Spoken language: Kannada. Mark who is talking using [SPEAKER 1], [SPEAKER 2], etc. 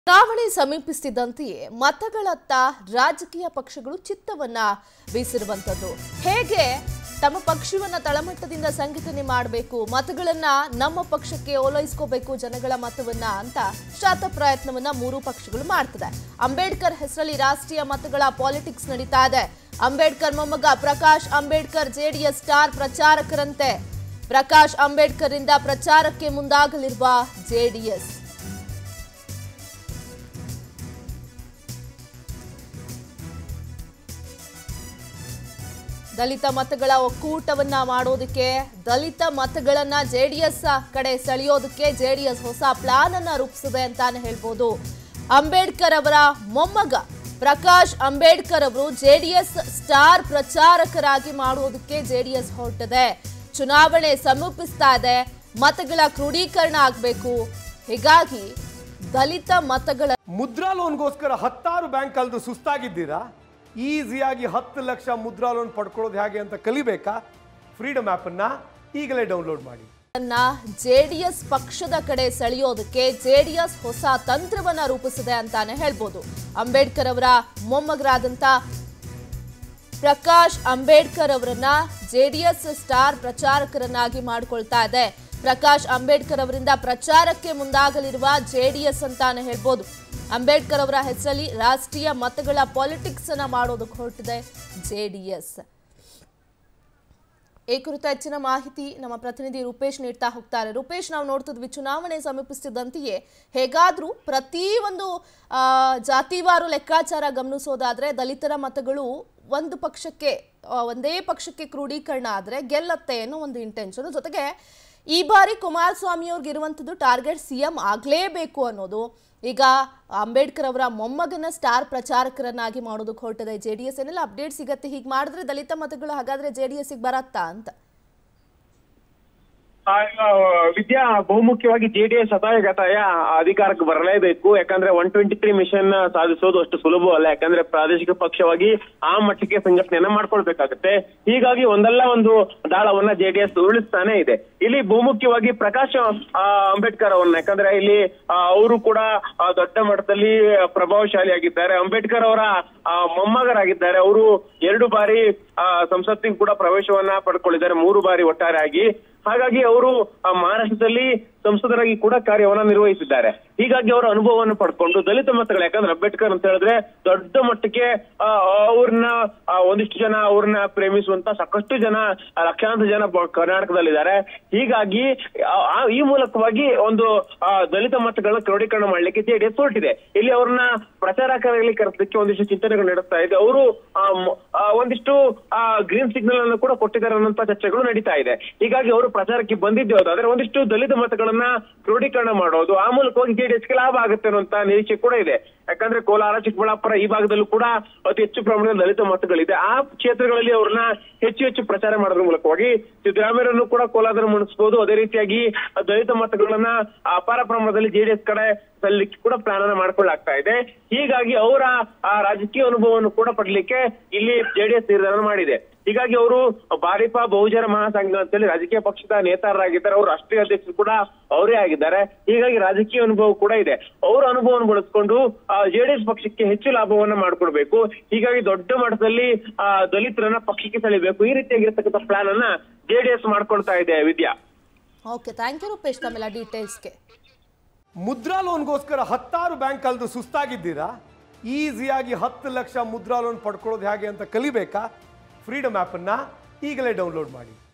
[SPEAKER 1] ಚುನಾವಣೆ ಸಮೀಪಿಸುತ್ತಿದ್ದಂತೆಯೇ ಮತಗಳತ್ತ ರಾಜಕೀಯ ಪಕ್ಷಗಳು ಚಿತ್ತವನ್ನ ಬೀಸಿರುವಂತದ್ದು ಹೇಗೆ ತಮ್ಮ ಪಕ್ಷವನ್ನ ತಳಮಟ್ಟದಿಂದ ಸಂಘಟನೆ ಮಾಡಬೇಕು ಮತಗಳನ್ನ ನಮ್ಮ ಪಕ್ಷಕ್ಕೆ ಓಲೈಸ್ಕೋಬೇಕು ಜನಗಳ ಮತವನ್ನ ಅಂತ ಶಾತ ಪ್ರಯತ್ನವನ್ನ ಮೂರು ಪಕ್ಷಗಳು ಮಾಡ್ತದೆ ಅಂಬೇಡ್ಕರ್ ಹೆಸರಲ್ಲಿ ರಾಷ್ಟ್ರೀಯ ಮತಗಳ ಪಾಲಿಟಿಕ್ಸ್ ನಡೀತಾ ಇದೆ ಅಂಬೇಡ್ಕರ್ ಮೊಮ್ಮಗ ಪ್ರಕಾಶ್ ಅಂಬೇಡ್ಕರ್ ಜೆಡಿಎಸ್ ಸ್ಟಾರ್ ಪ್ರಚಾರಕರಂತೆ ಪ್ರಕಾಶ್ ಅಂಬೇಡ್ಕರ್ ಇಂದ ಪ್ರಚಾರಕ್ಕೆ ಮುಂದಾಗಲಿರುವ ಜೆಡಿಎಸ್ ದಲಿತ ಮತಗಳ ಒಕ್ಕೂಟವನ್ನ ಮಾಡೋದಕ್ಕೆ ದಲಿತ ಮತಗಳನ್ನ ಜೆಡಿಎಸ್ ಕಡೆ ಸೆಳೆಯೋದಕ್ಕೆ ಜೆಡಿಎಸ್ ಹೊಸ ಪ್ಲಾನ್ ಅನ್ನ ರೂಪಿಸಿದೆ ಅಂತಾನೆ ಹೇಳ್ಬೋದು ಅಂಬೇಡ್ಕರ್ ಅವರ ಮೊಮ್ಮಗ ಪ್ರಕಾಶ್ ಅಂಬೇಡ್ಕರ್ ಅವರು ಜೆಡಿಎಸ್ ಸ್ಟಾರ್ ಪ್ರಚಾರಕರಾಗಿ ಮಾಡೋದಕ್ಕೆ ಜೆಡಿಎಸ್ ಹೊರಟಿದೆ ಚುನಾವಣೆ ಸಮೀಪಿಸ್ತಾ ಇದೆ ಮತಗಳ ಕ್ರೋಢೀಕರಣ ಆಗಬೇಕು ಹೀಗಾಗಿ ದಲಿತ ಮತಗಳ
[SPEAKER 2] ಮುದ್ರಾ ಲೋನ್ಗೋಸ್ಕರ ಹತ್ತಾರು ಬ್ಯಾಂಕ್ ಕಲ್ದು ಸುಸ್ತಾಗಿದ್ದೀರಾ ಈಸಿಯಾಗಿ ಹತ್ತು ಲಕ್ಷ ಮುದ್ರಾ ಲೋನ್ ಪಡ್ಕೊಳ್ಳೋದು ಹೇಗೆ ಅಂತ ಕಲಿಬೇಕಾ ಫ್ರೀಡಮ್ ಆ್ಯಪನ್ನು ಈಗಲೇ ಡೌನ್ಲೋಡ್ ಮಾಡಿ
[SPEAKER 1] ಅನ್ನ ಜೆಡಿಎಸ್ ಪಕ್ಷದ ಕಡೆ ಸೆಳೆಯೋದಕ್ಕೆ ಜೆಡಿಎಸ್ ಹೊಸ ತಂತ್ರವನ್ನ ರೂಪಿಸಿದೆ ಅಂತಾನೆ ಹೇಳ್ಬೋದು ಅಂಬೇಡ್ಕರ್ ಅವರ ಮೊಮ್ಮಗರಾದಂತ ಪ್ರಕಾಶ್ ಅಂಬೇಡ್ಕರ್ ಅವರನ್ನ ಜೆಡಿಎಸ್ ಸ್ಟಾರ್ ಪ್ರಚಾರಕರನ್ನಾಗಿ ಮಾಡಿಕೊಳ್ತಾ ಇದೆ ಪ್ರಕಾಶ್ ಅಂಬೇಡ್ಕರ್ ಅವರಿಂದ ಪ್ರಚಾರಕ್ಕೆ ಮುಂದಾಗಲಿರುವ ಜೆಡಿಎಸ್ ಅಂತಾನೆ ಹೇಳ್ಬೋದು ಅಂಬೇಡ್ಕರ್ ಅವರ ಹೆಸರಲ್ಲಿ ರಾಷ್ಟ್ರೀಯ ಮತಗಳ ಪಾಲಿಟಿಕ್ಸ್ ಅನ್ನ ಮಾಡೋದಕ್ಕೆ ಹೊರಟಿದೆ ಜೆಡಿಎಸ್ ಈ ಕುರಿತು ಹೆಚ್ಚಿನ ಮಾಹಿತಿ ನಮ್ಮ ಪ್ರತಿನಿಧಿ ರೂಪೇಶ್ ನೀಡ್ತಾ ಹೋಗ್ತಾರೆ ರೂಪೇಶ್ ನಾವು ನೋಡ್ತಿದ್ವಿ ಚುನಾವಣೆ ಸಮೀಪಿಸ್ತಿದ್ದಂತೆಯೇ ಹೇಗಾದ್ರೂ ಪ್ರತಿ ಒಂದು ಆ, ಜಾತಿವಾರು ಲೆಕ್ಕಾಚಾರ ಗಮನಿಸೋದಾದ್ರೆ ದಲಿತರ ಮತಗಳು ಒಂದು ಪಕ್ಷಕ್ಕೆ ಆ, ಒಂದೇ ಪಕ್ಷಕ್ಕೆ ಕ್ರೋಢೀಕರಣ ಆದ್ರೆ ಗೆಲ್ಲತ್ತೆ ಅನ್ನೋ ಒಂದು ಇಂಟೆನ್ಷನ್ ಜೊತೆಗೆ ಈ ಬಾರಿ ಕುಮಾರಸ್ವಾಮಿ ಅವ್ರಿಗೆ ಇರುವಂಥದ್ದು ಟಾರ್ಗೆಟ್ ಸಿ ಎಂ ಆಗಲೇಬೇಕು ಅನ್ನೋದು ಈಗ ಅಂಬೇಡ್ಕರ್ ಅವರ ಮೊಮ್ಮಗನ ಸ್ಟಾರ್ ಪ್ರಚಾರಕರನ್ನಾಗಿ ಮಾಡೋದಕ್ಕೆ ಹೊರಟಿದೆ ಜೆ ಡಿ ಎಸ್ ಏನೆಲ್ಲ ಅಪ್ಡೇಟ್ ಸಿಗತ್ತೆ ಹೀಗೆ ಮಾಡಿದ್ರೆ ದಲಿತ ಮತಗಳು ಹಾಗಾದ್ರೆ ಜೆ ಡಿ ಎಸ್ಗೆ ಬರತ್ತಾ ಅಂತ
[SPEAKER 3] ಆ, ಈಗ ವಿದ್ಯಾ ಬಹುಮುಖ್ಯವಾಗಿ ಜೆಡಿಎಸ್ ಗತಾಯ ಅಧಿಕಾರಕ್ಕೆ ಬರಲೇಬೇಕು ಯಾಕಂದ್ರೆ ಒನ್ ಟ್ವೆಂಟಿ ತ್ರೀ ಮಿಷನ್ ಸಾಧಿಸೋದು ಅಷ್ಟು ಸುಲಭವಲ್ಲ ಯಾಕಂದ್ರೆ ಪ್ರಾದೇಶಿಕ ಪಕ್ಷವಾಗಿ ಆ ಮಟ್ಟಕ್ಕೆ ಸಂಘಟನೆಯನ್ನ ಮಾಡ್ಕೊಳ್ಬೇಕಾಗುತ್ತೆ ಹೀಗಾಗಿ ಒಂದಲ್ಲ ಒಂದು ದಾಳವನ್ನ ಜೆಡಿಎಸ್ ಉರುಳಿಸ್ತಾನೆ ಇದೆ ಇಲ್ಲಿ ಬಹುಮುಖ್ಯವಾಗಿ ಪ್ರಕಾಶ್ ಆ, ಅಂಬೇಡ್ಕರ್ ಅವರನ್ನ ಯಾಕಂದ್ರೆ ಇಲ್ಲಿ ಅವರು ಕೂಡ ಆ, ದೊಡ್ಡ ಮಟ್ಟದಲ್ಲಿ ಪ್ರಭಾವಶಾಲಿಯಾಗಿದ್ದಾರೆ ಅಂಬೇಡ್ಕರ್ ಅವರ ಆ, ಮೊಮ್ಮಗರಾಗಿದ್ದಾರೆ ಅವರು ಎರಡು ಬಾರಿ ಆ, ಸಂಸತ್ತಿಗೆ ಕೂಡ ಪ್ರವೇಶವನ್ನ ಪಡ್ಕೊಂಡಿದ್ದಾರೆ ಮೂರು ಬಾರಿ ಒಟ್ಟಾರೆಯಾಗಿ ಹಾಗಾಗಿ ಅವರು ಆ, ಮಹಾರಾಷ್ಟ್ರದಲ್ಲಿ ಸಂಸದರಾಗಿ ಕೂಡ ಕಾರ್ಯವನ್ನ ನಿರ್ವಹಿಸಿದ್ದಾರೆ ಹೀಗಾಗಿ ಅವರ ಅನುಭವವನ್ನು ಪಡ್ಕೊಂಡು ದಲಿತ ಮತಗಳು ಯಾಕಂದ್ರೆ ಅಂಬೇಡ್ಕರ್ ಅಂತ ಹೇಳಿದ್ರೆ ದೊಡ್ಡ ಮಟ್ಟಕ್ಕೆ ಆ, ಅವ್ರನ್ನ ಆ, ಒಂದಿಷ್ಟು ಜನ ಅವ್ರನ್ನ ಪ್ರೇಮಿಸುವಂತ ಸಾಕಷ್ಟು ಜನ ಆ, ಲಕ್ಷಾಂತರ ಜನ ಬ- ಕರ್ನಾಟಕದಲ್ಲಿದ್ದಾರೆ ಹೀಗಾಗಿ ಆ- ಆ- ಈ ಮೂಲಕವಾಗಿ ಒಂದು ಆ, ದಲಿತ ಮತಗಳನ್ನ ಕ್ರೋಢೀಕರಣ ಮಾಡ್ಲಿಕ್ಕೆ ಜೆಡಿಎಸ್ ಹೊರಟಿದೆ ಇಲ್ಲಿ ಅವ್ರನ್ನ ಪ್ರಚಾರಕರಾಗಲಿ ಕರೆಸಲಿಕ್ಕೆ ಒಂದಿಷ್ಟು ಚಿಂತನೆಗಳು ನಡೆಸ್ತಾ ಇದೆ ಅವರು ಒಂದಿಷ್ಟು ಗ್ರೀನ್ ಸಿಗ್ನಲ್ ಅನ್ನು ಕೂಡ ಕೊಟ್ಟಿದ್ದಾರೆ ಅನ್ನೋಂತ ಚರ್ಚೆಗಳು ನಡೀತಾ ಇದೆ ಹೀಗಾಗಿ ಅವರು ಪ್ರಚಾರಕ್ಕೆ ಬಂದಿದ್ದೆ ಆದ್ರೆ ಒಂದಿಷ್ಟು ದಲಿತ ಮತಗಳನ್ನ ಕ್ರೋಢೀಕರಣ ಮಾಡೋದು ಆ ಮೂಲಕವಾಗಿ ಜೆಡಿಎಸ್ಗೆ ಲಾಭ ಆಗುತ್ತೆ ಅನ್ನುವಂತ ನಿರೀಕ್ಷೆ ಕೂಡ ಇದೆ ಯಾಕಂದ್ರೆ ಕೋಲಾರ ಚಿಕ್ಕಬಳ್ಳಾಪುರ ಈ ಭಾಗದಲ್ಲೂ ಕೂಡ ಅತಿ ಹೆಚ್ಚು ಪ್ರಮಾಣದ ದಲಿತ ಮತಗಳಿದೆ ಆ ಕ್ಷೇತ್ರಗಳಲ್ಲಿ ಅವ್ರನ್ನ ಹೆಚ್ಚು ಹೆಚ್ಚು ಪ್ರಚಾರ ಮಾಡೋದ್ರ ಮೂಲಕವಾಗಿ ಸಿದ್ದರಾಮಯ್ಯರನ್ನು ಕೂಡ ಕೋಲಾರದಲ್ಲಿ ಮುಣಿಸಬಹುದು ಅದೇ ರೀತಿಯಾಗಿ ದಲಿತ ಮತಗಳನ್ನ ಅಪಾರ ಪ್ರಮಾಣದಲ್ಲಿ ಜೆಡಿಎಸ್ ಕಡೆ ಸಲ್ಲಿಕ್ಕೆ ಕೂಡ ಪ್ಲಾನ್ ಅನ್ನ ಮಾಡ್ಕೊಳ್ಳಾಗ್ತಾ ಇದೆ ಹೀಗಾಗಿ ಅವರ ಆ ರಾಜಕೀಯ ಅನುಭವವನ್ನು ಕೂಡ ಪಡ್ಲಿಕ್ಕೆ ಇಲ್ಲಿ ಜೆಡಿಎಸ್ ನಿರ್ಧಾರ ಮಾಡಿದೆ ಹೀಗಾಗಿ ಅವರು ಬಾರಿಪ ಬಹುಜನ ಮಹಾಸಂಘ ಅಂತೇಳಿ ರಾಜಕೀಯ ಪಕ್ಷದ ನೇತಾರರಾಗಿದ್ದಾರೆ ಅವರು ರಾಷ್ಟ್ರೀಯ ಅಧ್ಯಕ್ಷರು ಕೂಡ ಅವರೇ ಆಗಿದ್ದಾರೆ ಹೀಗಾಗಿ ರಾಜಕೀಯ ಅನುಭವ ಕೂಡ ಇದೆ ಅವರ ಅನುಭವವನ್ನು ಬಳಸ್ಕೊಂಡು ಜೆಡಿಎಸ್ ಪಕ್ಷಕ್ಕೆ ಹೆಚ್ಚು ಲಾಭವನ್ನ ಮಾಡ್ಕೊಡ್ಬೇಕು ಹೀಗಾಗಿ ದೊಡ್ಡ ಮಟ್ಟದಲ್ಲಿ ಆ, ದಲಿತರನ್ನ ಪಕ್ಷಕ್ಕೆ ಸೆಳಿಬೇಕು ಈ ರೀತಿಯಾಗಿರ್ತಕ್ಕಂಥ ಪ್ಲಾನ್ ಅನ್ನ ಜೆಡಿಎಸ್ ಮಾಡ್ಕೊಳ್ತಾ ಇದೆ Vidya
[SPEAKER 1] okay thank you Rupesh ತಮ್ಮೆಲ್ಲ ಡೀಟೇಲ್ಸ್ಗೆ
[SPEAKER 2] ಮುದ್ರಾ ಲೋನ್ಗೋಸ್ಕರ ಹತ್ತಾರು ಬ್ಯಾಂಕ್ ಕಲ್ದು ಸುಸ್ತಾಗಿದ್ದೀರಾ ಈಸಿಯಾಗಿ ಹತ್ತು ಲಕ್ಷ ಮುದ್ರಾ ಲೋನ್ ಪಡ್ಕೊಳ್ಳೋದು ಹೇಗೆ ಅಂತ ಕಲಿಬೇಕಾ ಫ್ರೀಡಮ್ ಆ್ಯಪನ್ನು ಈಗಲೇ ಡೌನ್ಲೋಡ್ ಮಾಡಿ